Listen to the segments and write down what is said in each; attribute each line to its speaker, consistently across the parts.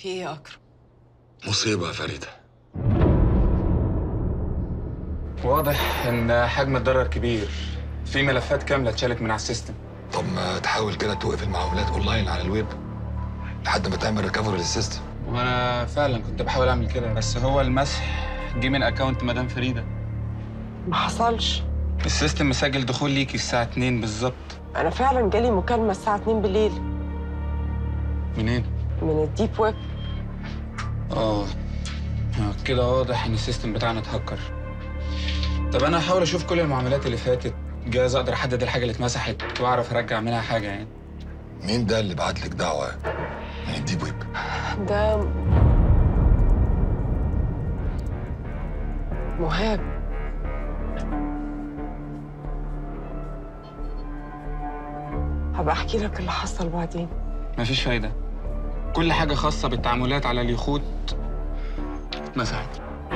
Speaker 1: في ايه يا اكرم
Speaker 2: مصيبة يا فريدة
Speaker 3: واضح ان حجم الضرر كبير في ملفات كامله اتشالت من على السيستم
Speaker 2: طب ما تحاول كده توقف المعاملات اونلاين على الويب لحد ما تعمل ريكفري للسيستم
Speaker 3: وانا فعلا كنت بحاول اعمل كده بس هو المسح جه من اكونت مدام فريده
Speaker 4: ما حصلش
Speaker 3: السيستم مسجل دخول ليكي الساعه 2 بالظبط
Speaker 4: انا فعلا جالي مكالمه الساعه 2 بالليل
Speaker 3: منين
Speaker 4: من الديب ويب
Speaker 3: اه آه، كده واضح ان السيستم بتاعنا اتهكر طب انا هحاول اشوف كل المعاملات اللي فاتت جايز اقدر احدد الحاجه اللي اتمسحت واعرف ارجع منها حاجه يعني
Speaker 2: مين ده اللي بعت لك دعوة من الديب ويب
Speaker 4: ده مهاب هبقى احكي لك اللي حصل بعدين
Speaker 3: مفيش فايده كل حاجه خاصه بالتعاملات على اليخوت اتمسحت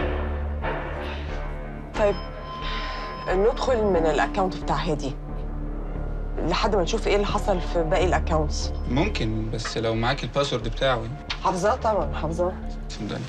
Speaker 4: طيب ندخل من الاكونت بتاع هادي لحد ما نشوف ايه اللي حصل في باقي الاكونتس
Speaker 3: ممكن بس لو معاك الباسورد بتاعه يعني
Speaker 4: حافظاه طبعا حافظاه
Speaker 3: صدقني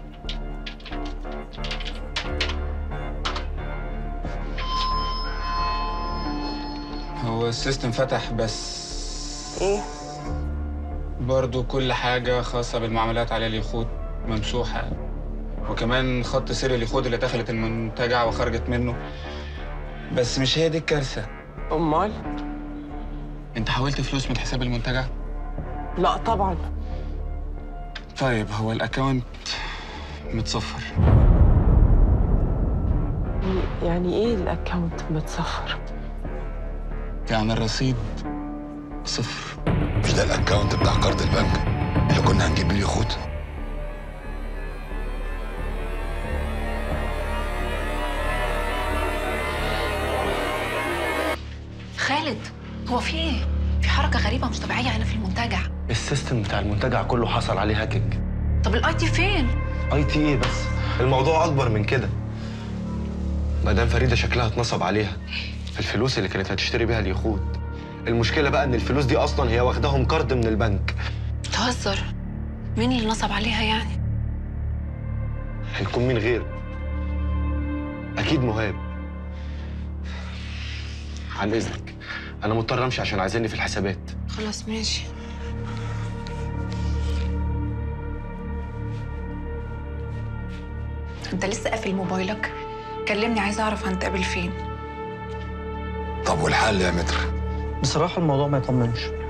Speaker 3: هو السيستم فتح بس
Speaker 4: ايه
Speaker 3: برضو كل حاجة خاصة بالمعاملات على اليخوت ممسوحة وكمان خط سير اليخوت اللي دخلت المنتجع وخرجت منه بس مش هي دي الكارثة
Speaker 4: امال
Speaker 3: انت حولت فلوس من حساب المنتجع؟
Speaker 4: لا طبعا
Speaker 3: طيب هو الاكونت متصفر
Speaker 4: يعني ايه الاكونت متصفر
Speaker 3: يعني الرصيد صفر
Speaker 2: مش ده الاكونت بتاع قرض البنك اللي كنا هنجيب بيه اليخوت
Speaker 1: خالد هو في ايه في حركه غريبه مش طبيعيه هنا في المنتجع
Speaker 5: السيستم بتاع المنتجع كله حصل عليه هاكينج
Speaker 1: طب الاي تي فين
Speaker 5: اي تي ايه بس الموضوع اكبر من كده مدام فريده شكلها اتنصب عليها الفلوس اللي كانت هتشتري بيها اليخوت المشكله بقى ان الفلوس دي اصلا هي واخداهم قرض من البنك
Speaker 1: بتهزر مين اللي نصب عليها يعني
Speaker 5: هيكون مين غيره اكيد مهاب عن اذنك انا مضطر امشي عشان عايزيني في الحسابات
Speaker 1: خلاص ماشي انت لسه قافل موبايلك كلمني عايزه اعرف هنتقابل فين
Speaker 2: طب والحل يا متر
Speaker 6: بصراحة الموضوع ما يطمنش